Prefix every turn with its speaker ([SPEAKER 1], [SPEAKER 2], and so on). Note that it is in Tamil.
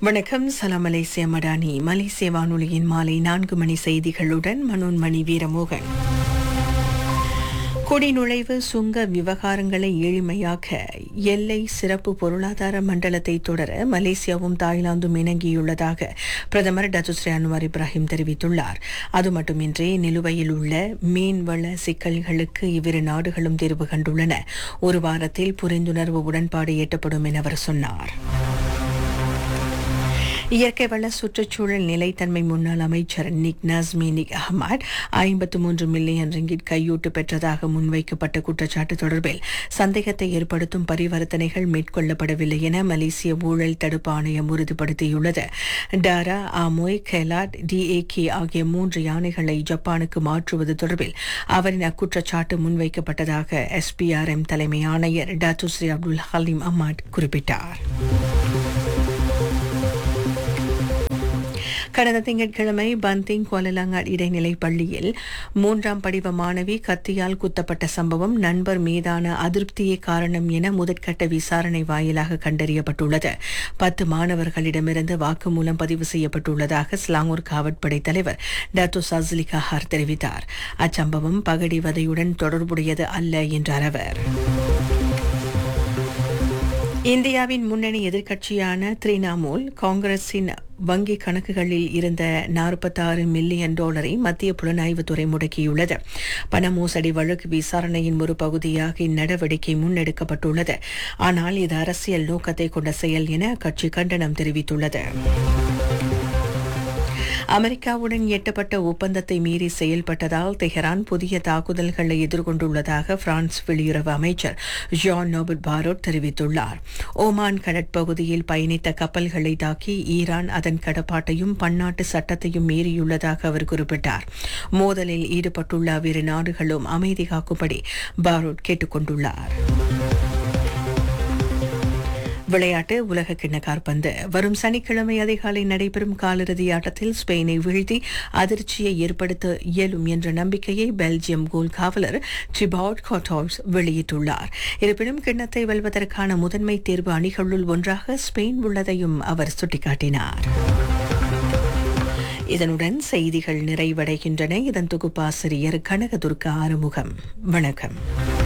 [SPEAKER 1] வணக்கம் சலாம் மலேசிய மடானி மலேசிய வானொலியின் மாலை நான்கு மணி செய்திகளுடன் மனோன்மணி வீரமோகன் குடிநுழைவு சுங்க விவகாரங்களை எளிமையாக்க எல்லை சிறப்பு பொருளாதார மண்டலத்தை தொடர மலேசியாவும் தாய்லாந்தும் இணங்கியுள்ளதாக பிரதமர் டத்துஸ்ரீ அன்வார் இப்ராஹிம் தெரிவித்துள்ளார் அது மட்டுமின்றி நிலுவையில் உள்ள மீன்வள சிக்கல்களுக்கு இவ்விரு நாடுகளும் தீர்வு கண்டுள்ளன ஒரு வாரத்தில் புரிந்துணர்வு உடன்பாடு எட்டப்படும் என அவர் சொன்னார் இயற்கை வள சுற்றுச்சூழல் நிலைத்தன்மை முன்னாள் அமைச்சர் நிக் நஸ்மி நிக் அஹ்மத் ஐம்பத்து மூன்று மில்லியன் ரிங்கிட் கையூட்டு பெற்றதாக முன்வைக்கப்பட்ட குற்றச்சாட்டு தொடர்பில் சந்தேகத்தை ஏற்படுத்தும் பரிவர்த்தனைகள் மேற்கொள்ளப்படவில்லை என மலேசிய ஊழல் தடுப்பு ஆணையம் உறுதிப்படுத்தியுள்ளது டாரா ஆமோய் கெலாட் டிஏகே ஆகிய மூன்று யானைகளை ஜப்பானுக்கு மாற்றுவது தொடர்பில் அவரின் அக்குற்றச்சாட்டு முன்வைக்கப்பட்டதாக எஸ்பிஆர்எம் தலைமை ஆணையர் டாத்துஸ்ரீ அப்துல் ஹலீம் அஹ்மத் குறிப்பிட்டார் கடந்த திங்கட்கிழமை பந்திங் கோலலங்காட் இடைநிலை பள்ளியில் மூன்றாம் படிவ மாணவி கத்தியால் குத்தப்பட்ட சம்பவம் நண்பர் மீதான அதிருப்தியே காரணம் என முதற்கட்ட விசாரணை வாயிலாக கண்டறியப்பட்டுள்ளது பத்து மாணவர்களிடமிருந்து வாக்குமூலம் பதிவு செய்யப்பட்டுள்ளதாக ஸ்லாங்கூர் காவற்படை தலைவர் டாக்டர் சஸ்லி கஹார் தெரிவித்தார் அச்சம்பவம் பகடிவதையுடன் தொடர்புடையது அல்ல என்றார் அவர் இந்தியாவின் முன்னணி எதிர்க்கட்சியான திரிணாமுல் காங்கிரசின் வங்கி கணக்குகளில் இருந்த நாற்பத்தாறு மில்லியன் டாலரை மத்திய புலனாய்வுத்துறை முடக்கியுள்ளது பண மோசடி வழக்கு விசாரணையின் ஒரு பகுதியாக இந்நடவடிக்கை முன்னெடுக்கப்பட்டுள்ளது ஆனால் இது அரசியல் நோக்கத்தை கொண்ட செயல் என அக்கட்சி கண்டனம் தெரிவித்துள்ளது அமெரிக்காவுடன் எட்டப்பட்ட ஒப்பந்தத்தை மீறி செயல்பட்டதால் தெஹரான் புதிய தாக்குதல்களை எதிர்கொண்டுள்ளதாக பிரான்ஸ் வெளியுறவு அமைச்சர் ஜான் நோபர்ட் பாரோட் தெரிவித்துள்ளார் ஓமான் கடற்பகுதியில் பயணித்த கப்பல்களை தாக்கி ஈரான் அதன் கடப்பாட்டையும் பன்னாட்டு சட்டத்தையும் மீறியுள்ளதாக அவர் குறிப்பிட்டார் மோதலில் ஈடுபட்டுள்ள அவ்விரு நாடுகளும் அமைதி காக்கும்படி பாரோட் கேட்டுக் கொண்டுள்ளார் விளையாட்டு உலக கிண்ண காற்பந்து வரும் சனிக்கிழமை அதிகாலை நடைபெறும் காலிறுதி ஆட்டத்தில் ஸ்பெயினை வீழ்த்தி அதிர்ச்சியை ஏற்படுத்த இயலும் என்ற நம்பிக்கையை பெல்ஜியம் கோல் காவலர் ட்ரிபாட் கோட்டாஸ் வெளியிட்டுள்ளார் இருப்பினும் கிண்ணத்தை வெல்வதற்கான முதன்மை தேர்வு அணிகளுள் ஒன்றாக ஸ்பெயின் உள்ளதையும் அவர் சுட்டிக்காட்டினார் இதனுடன் செய்திகள் நிறைவடைகின்றன இதன் தொகுப்பாசிரியர் கனகதுர்கா ஆறுமுகம் வணக்கம்